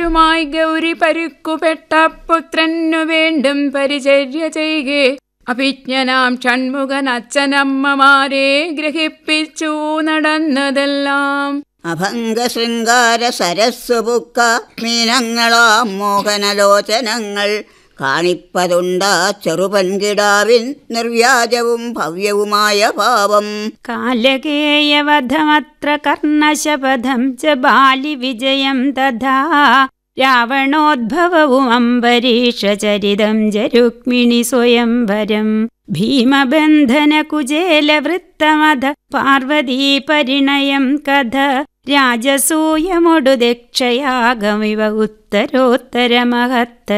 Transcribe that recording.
പുത്രനുമായി ഗൗരി പരുക്കുപെട്ട പുത്രനു വേണ്ടും പരിചര്യ ചെയ്കെ അഭിജ്ഞനാം ഷൺമുഖൻ അച്ഛനമ്മമാരെ ഗ്രഹിപ്പിച്ചു നടന്നതെല്ലാം അഭംഗശൃംഗാര സരസ്സുപുക്ക മീനങ്ങളാം മോഹനലോചനങ്ങൾ കാണിപ്പതുണ്ടാ ചെറുപൻകിടാവിൻ നിർവ്യാജവും ഭവ്യവുമായ ഭാവം കാലകേയവധമത്ര കർണശപഥം ച ബാലിവിജയം തഥാ രാവണോദ്ഭവവും അംബരീഷചരിതം ജരുക്മിണി സ്വയംവരം ഭീമബന്ധനകുചേലവൃത്തമധ പാർവതീ പരിണയം കഥ രാജസൂയമൊടു ദക്ഷയാഗമിവ ഉത്തരോത്തരമഹത്ത